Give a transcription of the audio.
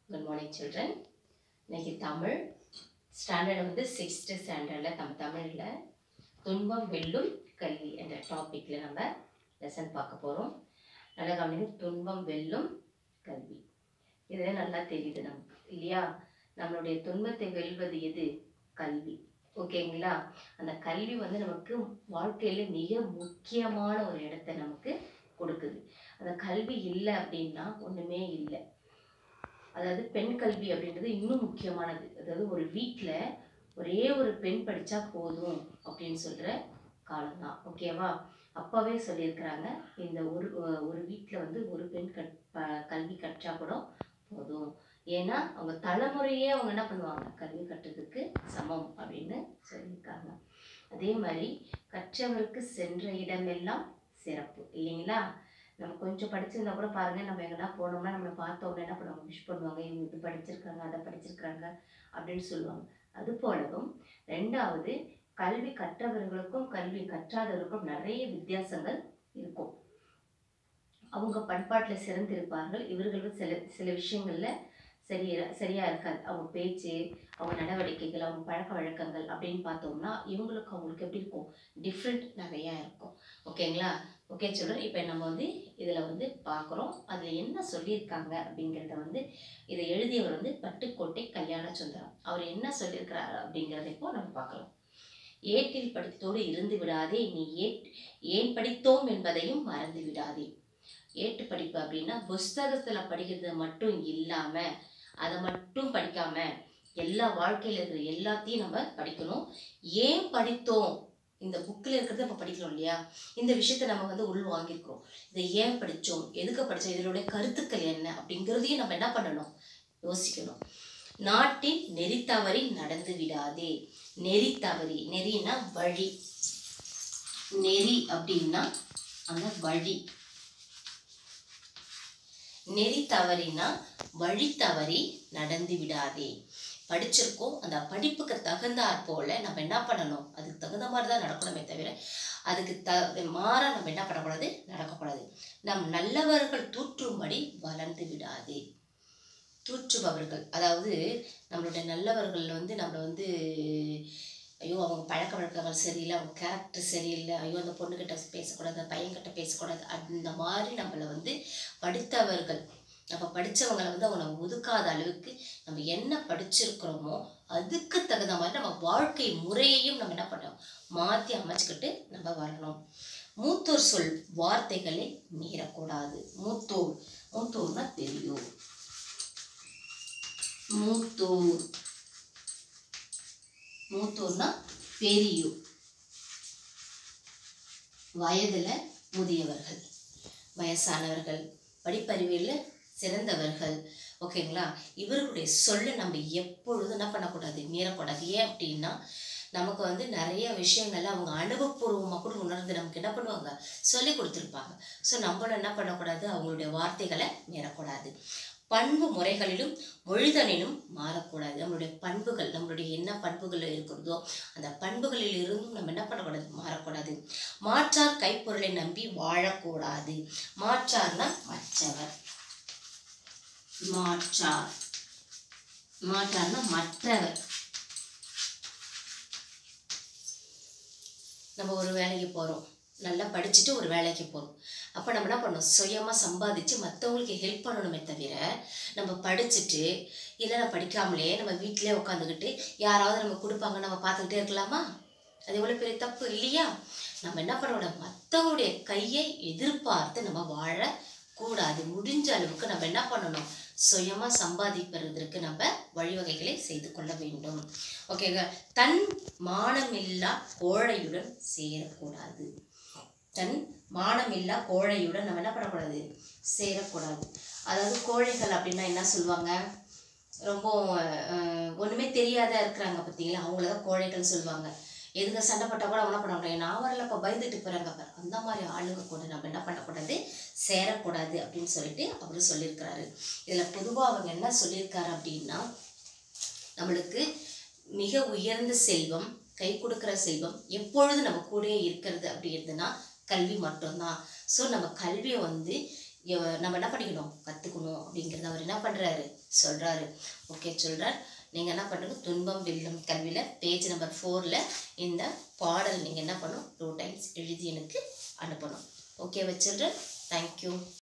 good morning children இன்னைக்கு Tamil standard வந்து sixth ஸ்டாண்டர்டில் நம்ம தமிழில் துன்பம் வெல்லும் கல்வி என்ற டாப்பிக்கில் நம்ம லெசன் பார்க்க போகிறோம் நல்லா கவனிங்க துன்பம் வெல்லும் கல்வி இது நல்லா தெரியுது நமக்கு இல்லையா நம்மளுடைய துன்பத்தை வெல்வது எது கல்வி ஓகேங்களா அந்த கல்வி வந்து நமக்கு வாழ்க்கையில் மிக முக்கியமான ஒரு இடத்த நமக்கு கொடுக்குது அந்த கல்வி இல்லை அப்படின்னா ஒன்றுமே இல்லை அதாவது பெண் கல்வி அப்படின்றது இன்னும் முக்கியமானது அதாவது ஒரு வீட்டில் ஒரே ஒரு பெண் படித்தா போதும் அப்படின்னு சொல்கிற காலம்தான் ஓகேவா அப்பாவே சொல்லியிருக்கிறாங்க இந்த ஒரு ஒரு வீட்டில் வந்து ஒரு பெண் கற் ப- கல்வி கற்றா கூட போதும் ஏன்னா அவங்க தலைமுறையே அவங்க என்ன பண்ணுவாங்க கல்வி கற்றதுக்கு சமம் அப்படின்னு சொல்லியிருக்காங்க அதே மாதிரி கற்றவருக்கு சென்ற இடமெல்லாம் சிறப்பு இல்லைங்களா நம்ம கொஞ்சம் படிச்சிருந்தா கூட பாருங்க நம்ம எங்கன்னா போனோம்னா நம்மளை பார்த்த உடனே என்ன பண்ணுவாங்க விஷ் பண்ணுவாங்க இவங்க இது படிச்சிருக்காங்க அதை படிச்சிருக்காங்க அப்படின்னு சொல்லுவாங்க அது போலவும் ரெண்டாவது கல்வி கற்றவர்களுக்கும் கல்வி கற்றாதவர்களுக்கும் நிறைய வித்தியாசங்கள் இருக்கும் அவங்க பண்பாட்டில் சிறந்திருப்பார்கள் இவர்களுக்கு சில சில விஷயங்கள்ல சரியா சரியா இருக்காது அவங்க பேச்சு அவங்க நடவடிக்கைகள் அவங்க பழக்க வழக்கங்கள் அப்படின்னு பார்த்தோம்னா இவங்களுக்கு அவங்களுக்கு எப்படி இருக்கும் டிஃப்ரெண்ட் நிறையா இருக்கும் ஓகேங்களா ஓகே சில்ட்ரன் இப்போ நம்ம வந்து இதில் வந்து பார்க்குறோம் அதில் என்ன சொல்லியிருக்காங்க அப்படிங்கிறத வந்து இதை எழுதியவர் வந்து பட்டுக்கோட்டை கல்யாண சுந்தரம் அவர் என்ன சொல்லியிருக்கிறாரு அப்படிங்கிறத இப்போ நம்ம பார்க்கலாம் ஏட்டில் படித்தோடு இருந்து விடாதே நீ ஏட் ஏன் படித்தோம் என்பதையும் மறந்து விடாதே ஏட்டு படிப்பு அப்படின்னா புஸ்தகத்தில் படிக்கிறது மட்டும் இல்லாமல் அதை மட்டும் படிக்காம எல்லா வாழ்க்கையில் இருக்கிற எல்லாத்தையும் நம்ம படிக்கணும் ஏன் படித்தோம் இந்த புக்கில் இருக்கிறத நம்ம படிக்கிறோம் இல்லையா இந்த விஷயத்தை நம்ம வந்து உள் வாங்கியிருக்கிறோம் இதை ஏன் படித்தோம் எதுக்கு படித்தோம் இதனுடைய கருத்துக்கள் என்ன அப்படிங்கிறதையும் நம்ம என்ன பண்ணணும் யோசிக்கணும் நாட்டின் நெறி தவறி நடந்து விடாதே நெறி தவறி நெறினா வழி நெறி அப்படின்னா அந்த வழி நெறி தவறினா வழி தவறி நடந்து விடாதே படிச்சிருக்கோம் அந்த படிப்புக்கு தகுந்தாற் போல நம்ம என்ன பண்ணணும் அதுக்கு தகுந்த மாதிரி தான் நடக்கணுமே தவிர அதுக்கு த மாற நம்ம என்ன பண்ணக்கூடாது நடக்கக்கூடாது நம் நல்லவர்கள் தூற்றும்படி வளர்ந்து விடாதே தூற்றுபவர்கள் அதாவது நம்மளுடைய நல்லவர்கள் வந்து நம்மளை வந்து ஐயோ அவங்க பழக்க வழக்கங்கள் சரியில்லை அவங்க கேரக்டர் சரியில்லை ஐயோ அந்த பொண்ணுக்கிட்ட பேசக்கூடாது அந்த பையன்கிட்ட பேசக்கூடாது அந்த மாதிரி நம்மளை வந்து படித்தவர்கள் நம்ம படித்தவங்களை வந்து அவங்க நம்ம ஒதுக்காத அளவுக்கு நம்ம என்ன படிச்சிருக்கிறோமோ அதுக்கு தகுந்த மாதிரி நம்ம வாழ்க்கை முறையையும் நம்ம என்ன பண்ணோம் மாற்றி அமைச்சுக்கிட்டு நம்ம வரணும் மூத்தோர் சொல் வார்த்தைகளை மீறக்கூடாது மூத்தோர் மூத்தோர்னா தெரியும் மூத்தோர் மூத்தோர்னா பெரியோர் வயதில் முதியவர்கள் வயசானவர்கள் படிப்பறிவில் சிறந்தவர்கள் ஓகேங்களா இவர்களுடைய சொல்லை நம்ம எப்பொழுதும் என்ன பண்ணக்கூடாது மீறக்கூடாது ஏன் அப்படின்னா நமக்கு வந்து நிறைய விஷயங்கள்ல அவங்க அனுபவபூர்வமாக கூட உணர்ந்து நமக்கு என்ன பண்ணுவாங்க சொல்லி கொடுத்துருப்பாங்க ஸோ நம்மளும் என்ன பண்ணக்கூடாது அவங்களுடைய வார்த்தைகளை மீறக்கூடாது பண்பு முறைகளிலும் மொழிதனிலும் மாறக்கூடாது நம்மளுடைய பண்புகள் நம்மளுடைய என்ன பண்புகள் இருக்கிறதோ அந்த பண்புகளில் இருந்தும் நம்ம என்ன பண்ணக்கூடாது மாறக்கூடாது மாற்றார் கைப்பொருளை நம்பி வாழக்கூடாது மாற்றார்னா மற்றவர் மாற்றார் மாற்றார்னா மற்றவர் நம்ம ஒரு வேலைக்கு போகிறோம் நல்லா படிச்சுட்டு ஒரு வேலைக்கு போகிறோம் அப்போ நம்ம என்ன பண்ணணும் சுயமாக சம்பாதிச்சு மற்றவங்களுக்கு ஹெல்ப் பண்ணணுமே தவிர நம்ம படிச்சுட்டு இல்லைன்னா படிக்காமலே நம்ம வீட்டிலே உட்காந்துக்கிட்டு யாராவது நம்ம கொடுப்பாங்க நம்ம பார்த்துக்கிட்டே இருக்கலாமா அது எவ்வளோ பெரிய தப்பு இல்லையா நம்ம என்ன பண்ணக்கூடாது மற்றவங்களுடைய கையை எதிர்பார்த்து நம்ம வாழக்கூடாது முடிஞ்ச அளவுக்கு நம்ம என்ன பண்ணணும் சுயமாக சம்பாதிப்பதற்கு நம்ம வழிவகைகளை செய்து கொள்ள வேண்டும் ஓகேங்க தன் மானமில்லா கோழையுடன் சேரக்கூடாது தன் மானமில்லா கோழையுடன் நம்ம என்ன பண்ணக்கூடாது சேரக்கூடாது அதாவது கோழைகள் அப்படின்னா என்ன சொல்லுவாங்க ரொம்ப அஹ், ஒண்ணுமே தெரியாத இருக்கிறாங்க பார்த்தீங்களா அவங்கள தான் கோழைகள் சொல்லுவாங்க எதுங்க சண்டை போட்டால் கூட அவங்க என்ன பண்ண முடியாது நான் வரலப்பா பயந்துட்டு போகிறாங்க பாரு அந்த மாதிரி ஆளுங்க கூட நம்ம என்ன பண்ணக்கூடாது சேரக்கூடாது அப்படின்னு சொல்லிட்டு அவரு சொல்லியிருக்கிறாரு இதில் பொதுவாக அவங்க என்ன சொல்லியிருக்காரு அப்படின்னா நம்மளுக்கு மிக உயர்ந்த செல்வம் கை கொடுக்குற செல்வம் எப்பொழுது நம்ம கூடயே இருக்கிறது அப்படிங்கிறதுனா கல்வி மட்டும்தான் ஸோ நம்ம கல்வியை வந்து எவ- நம்ம என்ன படிக்கணும் கற்றுக்கணும் அப்படிங்கிறத அவர் என்ன பண்ணுறாரு சொல்கிறாரு ஓகே சொல்கிறார் நீங்கள் என்ன பண்ணுங்க துன்பம் வெல்லும் கல்வியில் பேஜ் நம்பர் ஃபோரில் இந்த பாடல் நீங்கள் என்ன பண்ணணும் டூ டைம்ஸ் எழுதி எனக்கு அனுப்பணும் ஓகே வச்சிடுறேன் தேங்க்யூ